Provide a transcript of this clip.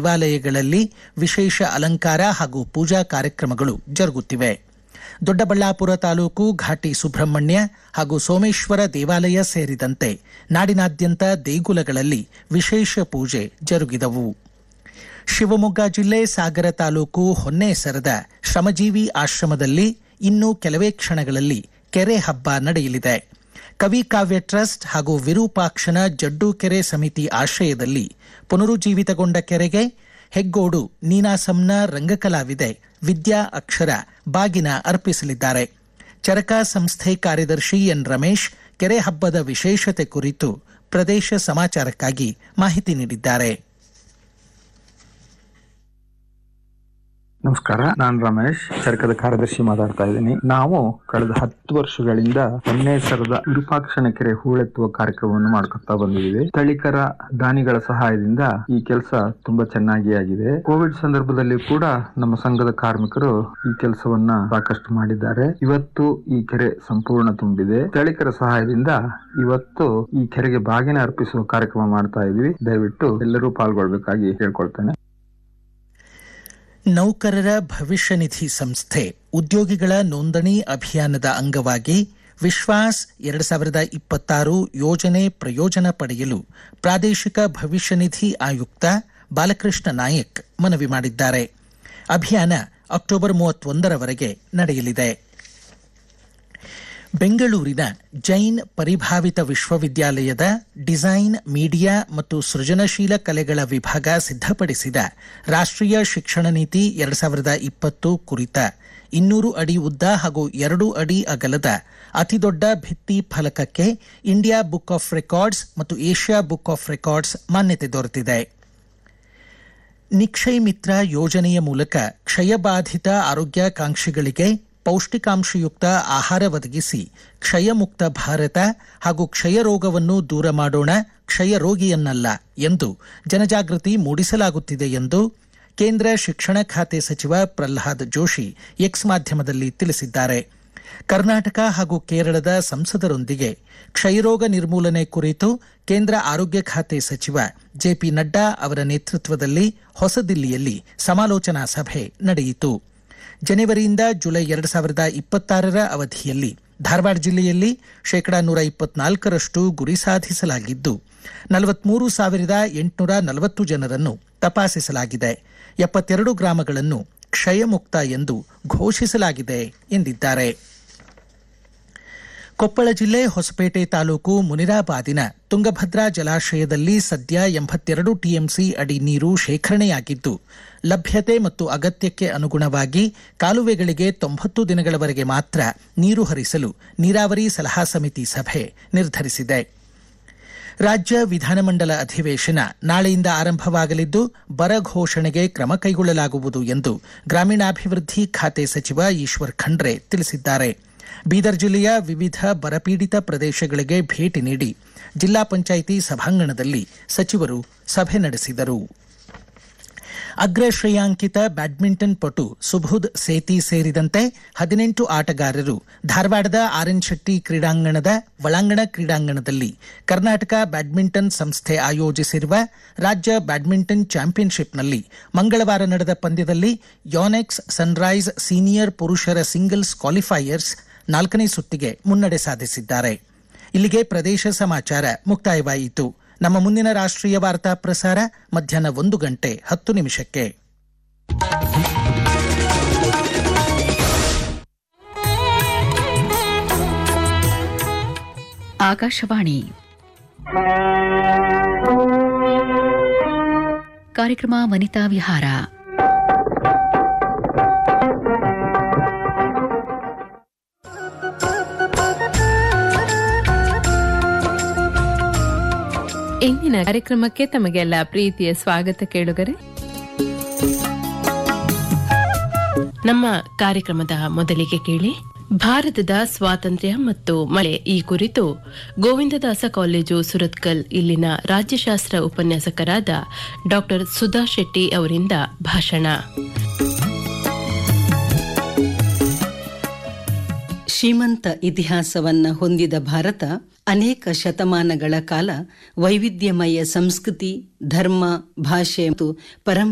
ದೇವಾಲಯಗಳಲ್ಲಿ ವಿಶೇಷ ಅಲಂಕಾರ ಹಾಗೂ ಪೂಜಾ ಕಾರ್ಯಕ್ರಮಗಳು ಜರುಗುತ್ತಿವೆ ದೊಡ್ಡಬಳ್ಳಾಪುರ ತಾಲೂಕು ಘಾಟಿ ಸುಬ್ರಹ್ಮಣ್ಯ ಹಾಗೂ ಸೋಮೇಶ್ವರ ದೇವಾಲಯ ಸೇರಿದಂತೆ ನಾಡಿನಾದ್ಯಂತ ದೇಗುಲಗಳಲ್ಲಿ ವಿಶೇಷ ಪೂಜೆ ಜರುಗಿದವು ಶಿವಮೊಗ್ಗ ಜಿಲ್ಲೆ ಸಾಗರ ತಾಲೂಕು ಹೊನ್ನೇಸರದ ಶ್ರಮಜೀವಿ ಆಶ್ರಮದಲ್ಲಿ ಇನ್ನು ಕೆಲವೇ ಕ್ಷಣಗಳಲ್ಲಿ ಕೆರೆ ಹಬ್ಬ ನಡೆಯಲಿದೆ ಕವಿ ಕಾವ್ಯ ಟ್ರಸ್ಟ್ ಹಾಗೂ ವಿರೂಪಾಕ್ಷನ ಜಡ್ಡು ಕೆರೆ ಸಮಿತಿ ಆಶ್ರಯದಲ್ಲಿ ಪುನರುಜ್ಜೀವಿತಗೊಂಡ ಕೆರೆಗೆ ಹೆಗ್ಗೋಡು ನೀನಾಸಂನ ರಂಗಕಲಾವಿದೆ ವಿದ್ಯಾ ಅಕ್ಷರ ಬಾಗಿನ ಅರ್ಪಿಸಲಿದ್ದಾರೆ ಚರಕ ಸಂಸ್ಥೆ ಕಾರ್ಯದರ್ಶಿ ಎನ್ ರಮೇಶ್ ಕೆರೆ ಹಬ್ಬದ ವಿಶೇಷತೆ ಕುರಿತು ಪ್ರದೇಶ ಸಮಾಚಾರಕ್ಕಾಗಿ ಮಾಹಿತಿ ನೀಡಿದ್ದಾರೆ ನಮಸ್ಕಾರ ನಾನು ರಮೇಶ್ ಚರಕದ ಕಾರ್ಯದರ್ಶಿ ಮಾತಾಡ್ತಾ ಇದ್ದೀನಿ ನಾವು ಕಳೆದ ಹತ್ತು ವರ್ಷಗಳಿಂದ ಹೊನ್ನೇಸರದ ವಿರೂಪಾಕ್ಷಣ ಕೆರೆ ಹೂಳೆತ್ತುವ ಕಾರ್ಯಕ್ರಮವನ್ನು ಮಾಡ್ಕೊತಾ ಬಂದಿದ್ದೀವಿ ಸ್ಥಳೀಕರ ದಾನಿಗಳ ಸಹಾಯದಿಂದ ಈ ಕೆಲಸ ತುಂಬಾ ಚೆನ್ನಾಗಿ ಆಗಿದೆ ಕೋವಿಡ್ ಸಂದರ್ಭದಲ್ಲಿ ಕೂಡ ನಮ್ಮ ಸಂಘದ ಕಾರ್ಮಿಕರು ಈ ಕೆಲಸವನ್ನ ಸಾಕಷ್ಟು ಮಾಡಿದ್ದಾರೆ ಇವತ್ತು ಈ ಕೆರೆ ಸಂಪೂರ್ಣ ತುಂಬಿದೆ ಸ್ಥಳೀಕರ ಸಹಾಯದಿಂದ ಇವತ್ತು ಈ ಕೆರೆಗೆ ಬಾಗಿನ ಅರ್ಪಿಸುವ ಕಾರ್ಯಕ್ರಮ ಮಾಡ್ತಾ ಇದ್ವಿ ದಯವಿಟ್ಟು ಎಲ್ಲರೂ ಪಾಲ್ಗೊಳ್ಬೇಕಾಗಿ ಕೇಳ್ಕೊಳ್ತೇನೆ ನೌಕರರ ಭವಿಷ್ಯ ನಿಧಿ ಸಂಸ್ಥೆ ಉದ್ಯೋಗಿಗಳ ನೋಂದಣಿ ಅಭಿಯಾನದ ಅಂಗವಾಗಿ ವಿಶ್ವಾಸ್ ಎರಡು ಸಾವಿರದ ಇಪ್ಪತ್ತಾರು ಯೋಜನೆ ಪ್ರಯೋಜನ ಪಡೆಯಲು ಪ್ರಾದೇಶಿಕ ಭವಿಷ್ಯ ನಿಧಿ ಆಯುಕ್ತ ಬಾಲಕೃಷ್ಣ ನಾಯಕ್ ಮನವಿ ಮಾಡಿದ್ದಾರೆ ಅಭಿಯಾನ ಅಕ್ಟೋಬರ್ ಮೂವತ್ತೊಂದರವರೆಗೆ ನಡೆಯಲಿದೆ ಬೆಂಗಳೂರಿನ ಜೈನ್ ಪರಿಭಾವಿತ ವಿಶ್ವವಿದ್ಯಾಲಯದ ಡಿಸೈನ್ ಮೀಡಿಯಾ ಮತ್ತು ಸೃಜನಶೀಲ ಕಲೆಗಳ ವಿಭಾಗ ಸಿದ್ಧಪಡಿಸಿದ ರಾಷ್ಟ್ರೀಯ ಶಿಕ್ಷಣ ನೀತಿ ಎರಡು ಸಾವಿರದ ಇಪ್ಪತ್ತು ಕುರಿತ ಇನ್ನೂರು ಅಡಿ ಉದ್ದ ಹಾಗೂ ಎರಡು ಅಡಿ ಅಗಲದ ಅತಿದೊಡ್ಡ ಭಿತ್ತಿ ಫಲಕಕ್ಕೆ ಇಂಡಿಯಾ ಬುಕ್ ಆಫ್ ರೆಕಾರ್ಡ್ಸ್ ಮತ್ತು ಏಷ್ಯಾ ಬುಕ್ ಆಫ್ ರೆಕಾರ್ಡ್ಸ್ ಮಾನ್ಯತೆ ದೊರೆತಿದೆ ನಿಕ್ಷಯ್ ಮಿತ್ರ ಯೋಜನೆಯ ಮೂಲಕ ಕ್ಷಯಬಾಧಿತ ಆರೋಗ್ಯಾಕಾಂಕ್ಷಿಗಳಿಗೆ ಪೌಷ್ಟಿಕಾಂಶಯುಕ್ತ ಆಹಾರ ಒದಗಿಸಿ ಕ್ಷಯಮುಕ್ತ ಭಾರತ ಹಾಗೂ ಕ್ಷಯ ರೋಗವನ್ನು ದೂರ ಮಾಡೋಣ ಕ್ಷಯ ರೋಗಿಯನ್ನಲ್ಲ ಎಂದು ಜನಜಾಗೃತಿ ಮೂಡಿಸಲಾಗುತ್ತಿದೆ ಎಂದು ಕೇಂದ್ರ ಶಿಕ್ಷಣ ಖಾತೆ ಸಚಿವ ಪ್ರಹ್ಲಾದ್ ಜೋಶಿ ಎಕ್ಸ್ ಮಾಧ್ಯಮದಲ್ಲಿ ತಿಳಿಸಿದ್ದಾರೆ ಕರ್ನಾಟಕ ಹಾಗೂ ಕೇರಳದ ಸಂಸದರೊಂದಿಗೆ ಕ್ಷಯರೋಗ ನಿರ್ಮೂಲನೆ ಕುರಿತು ಕೇಂದ್ರ ಆರೋಗ್ಯ ಖಾತೆ ಸಚಿವ ಜೆಪಿ ನಡ್ಡಾ ಅವರ ನೇತೃತ್ವದಲ್ಲಿ ಹೊಸದಿಲ್ಲಿಯಲ್ಲಿ ಸಮಾಲೋಚನಾ ಸಭೆ ನಡೆಯಿತು ಜನವರಿಯಿಂದ ಜುಲೈ ಎರಡು ಸಾವಿರದ ಇಪ್ಪತ್ತಾರರ ಅವಧಿಯಲ್ಲಿ ಧಾರವಾಡ ಜಿಲ್ಲೆಯಲ್ಲಿ ಶೇಕಡಾ ನೂರ ಇಪ್ಪತ್ನಾಲ್ಕರಷ್ಟು ಗುರಿ ಸಾಧಿಸಲಾಗಿದ್ದು ನಲವತ್ಮೂರು ಸಾವಿರದ ಎಂಟುನೂರ ನಲವತ್ತು ಜನರನ್ನು ತಪಾಸಿಸಲಾಗಿದೆ ಎಪ್ಪತ್ತೆರಡು ಗ್ರಾಮಗಳನ್ನು ಕ್ಷಯಮುಕ್ತ ಎಂದು ಘೋಷಿಸಲಾಗಿದೆ ಎಂದಿದ್ದಾರೆ ಕೊಪ್ಪಳ ಜಿಲ್ಲೆ ಹೊಸಪೇಟೆ ತಾಲೂಕು ಮುನಿರಾಬಾದಿನ ತುಂಗಭದ್ರಾ ಜಲಾಶಯದಲ್ಲಿ ಸದ್ಯ ಎಂಬತ್ತೆರಡು ಟಿಎಂಸಿ ಅಡಿ ನೀರು ಶೇಖರಣೆಯಾಗಿದ್ದು ಲಭ್ಯತೆ ಮತ್ತು ಅಗತ್ಯಕ್ಕೆ ಅನುಗುಣವಾಗಿ ಕಾಲುವೆಗಳಿಗೆ ತೊಂಬತ್ತು ದಿನಗಳವರೆಗೆ ಮಾತ್ರ ನೀರು ಹರಿಸಲು ನೀರಾವರಿ ಸಲಹಾ ಸಮಿತಿ ಸಭೆ ನಿರ್ಧರಿಸಿದೆ ರಾಜ್ಯ ವಿಧಾನಮಂಡಲ ಅಧಿವೇಶನ ನಾಳೆಯಿಂದ ಆರಂಭವಾಗಲಿದ್ದು ಬರ ಘೋಷಣೆಗೆ ಕ್ರಮ ಕೈಗೊಳ್ಳಲಾಗುವುದು ಎಂದು ಗ್ರಾಮೀಣಾಭಿವೃದ್ಧಿ ಖಾತೆ ಸಚಿವ ಈಶ್ವರ್ ಖಂಡ್ರೆ ತಿಳಿಸಿದ್ದಾರೆ ಬೀದರ್ ಜಿಲ್ಲೆಯ ವಿವಿಧ ಬರಪೀಡಿತ ಪ್ರದೇಶಗಳಿಗೆ ಭೇಟಿ ನೀಡಿ ಜಿಲ್ಲಾ ಪಂಚಾಯಿತಿ ಸಭಾಂಗಣದಲ್ಲಿ ಸಚಿವರು ಸಭೆ ನಡೆಸಿದರು ಅಗ್ರ ಶ್ರೇಯಾಂಕಿತ ಬ್ಯಾಡ್ಮಿಂಟನ್ ಪಟು ಸುಬುಧ್ ಸೇತಿ ಸೇರಿದಂತೆ ಹದಿನೆಂಟು ಆಟಗಾರರು ಧಾರವಾಡದ ಆರ್ಎನ್ ಶೆಟ್ಟಿ ಕ್ರೀಡಾಂಗಣದ ಒಳಾಂಗಣ ಕ್ರೀಡಾಂಗಣದಲ್ಲಿ ಕರ್ನಾಟಕ ಬ್ಯಾಡ್ಮಿಂಟನ್ ಸಂಸ್ಥೆ ಆಯೋಜಿಸಿರುವ ರಾಜ್ಯ ಬ್ಯಾಡ್ಮಿಂಟನ್ ಚಾಂಪಿಯನ್ಶಿಪ್ನಲ್ಲಿ ಮಂಗಳವಾರ ನಡೆದ ಪಂದ್ಯದಲ್ಲಿ ಯೋನೆಕ್ಸ್ ಸನ್ರೈಸ್ ಸೀನಿಯರ್ ಪುರುಷರ ಸಿಂಗಲ್ಸ್ ಕ್ವಾಲಿಫೈಯರ್ಸ್ ನಾಲ್ಕನೇ ಸುತ್ತಿಗೆ ಮುನ್ನಡೆ ಸಾಧಿಸಿದ್ದಾರೆ ಇಲ್ಲಿಗೆ ಪ್ರದೇಶ ಸಮಾಚಾರ ಮುಕ್ತಾಯವಾಯಿತು ನಮ್ಮ ಮುಂದಿನ ರಾಷ್ಟ್ರೀಯ ವಾರ್ತಾ ಪ್ರಸಾರ ಮಧ್ಯಾಹ್ನ ಒಂದು ಗಂಟೆ ಹತ್ತು ನಿಮಿಷಕ್ಕೆ ಆಕಾಶವಾಣಿ ಕಾರ್ಯಕ್ರಮ ವನಿತಾ ವಿಹಾರ ಇಂದಿನ ಕಾರ್ಯಕ್ರಮಕ್ಕೆ ತಮಗೆಲ್ಲ ಪ್ರೀತಿಯ ಸ್ವಾಗತ ಕೇಳುಗರೆ ನಮ್ಮ ಕಾರ್ಯಕ್ರಮದ ಮೊದಲಿಗೆ ಕೇಳಿ ಭಾರತದ ಸ್ವಾತಂತ್ರ್ಯ ಮತ್ತು ಮಳೆ ಈ ಕುರಿತು ಗೋವಿಂದದಾಸ ಕಾಲೇಜು ಸುರತ್ಕಲ್ ಇಲ್ಲಿನ ರಾಜ್ಯಶಾಸ್ತ್ರ ಉಪನ್ಯಾಸಕರಾದ ಡಾಕ್ಟರ್ ಸುಧಾ ಶೆಟ್ಟಿ ಅವರಿಂದ ಭಾಷಣ ಶ್ರೀಮಂತ ಇತಿಹಾಸವನ್ನ ಹೊಂದಿದ ಭಾರತ ಅನೇಕ ಶತಮಾನಗಳ ಕಾಲ ವೈವಿಧ್ಯಮಯ ಸಂಸ್ಕೃತಿ ಧರ್ಮ ಭಾಷೆ ಮತ್ತು ಪರಂಪರೆ